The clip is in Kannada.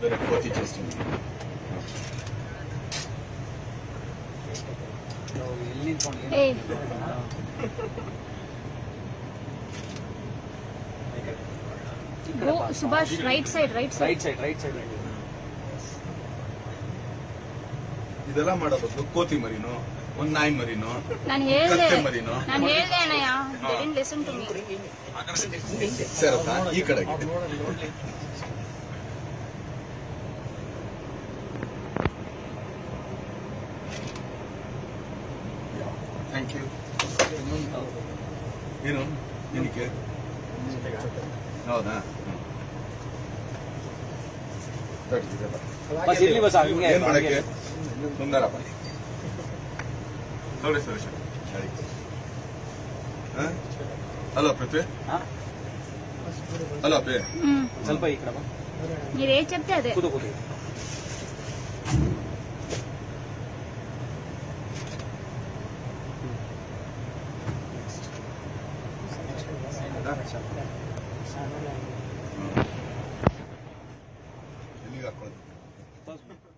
ಬೇರೆ ಕೋತಿ ಚೆಸ್ಟ್ ಎಲ್ಲಿ ನಿಂತ್ಕೊಂಡು ಏ go Subhash right side right side right side right side ಇದೆಲ್ಲ ಮಾಡೋ ಬದಲು ಕೋತಿ ಮರಿನೋ ಒಂದ್ ನಾಯಿ ಮರಿನೋ ನಾನು ಹೇಳ್ದೆ ಕತ್ತೆ ಮರಿನೋ ನಾನು ಹೇಳ್ದೆ ಅಣ್ಣಯ್ಯ ಡಿಡಂಟ್ ಲಿಸನ್ ಟು ಮೀ ಸೇರತ್ತಾ ಈ ಕಡೆಗೆ ಥ್ಯಾಂಕ್ ಯು ಏನು ಏನಕ್ಕೆ ಹೌದಾ ಹ್ಮ್. ತಡಿ, ಇದೆಲ್ಲ. ಬಸ್ ಇಲ್ಲಿ ಬಸ್ ಹಂಗೆ ಏನ್ ಮಾಡಕ್ಕೆ ಸುಂದರಪ್ಪ ನೋಡಿ ಸುರೇಶ್ ಹೇಳಿ ಹ? ಹಲೋ ಪೃಥ್ವಿ ಹಾ? ಹಲೋ ಪೇ ಹ್ಮ್ ಸ್ವಲ್ಪ ಈ ಕಡೆ ಬಾ మీరేం చెప్తే అదే ಕೂತು ಕೂತು ಎಲ್ಲಿಗೆ ಹಾಕೊಳ್ಳೋದು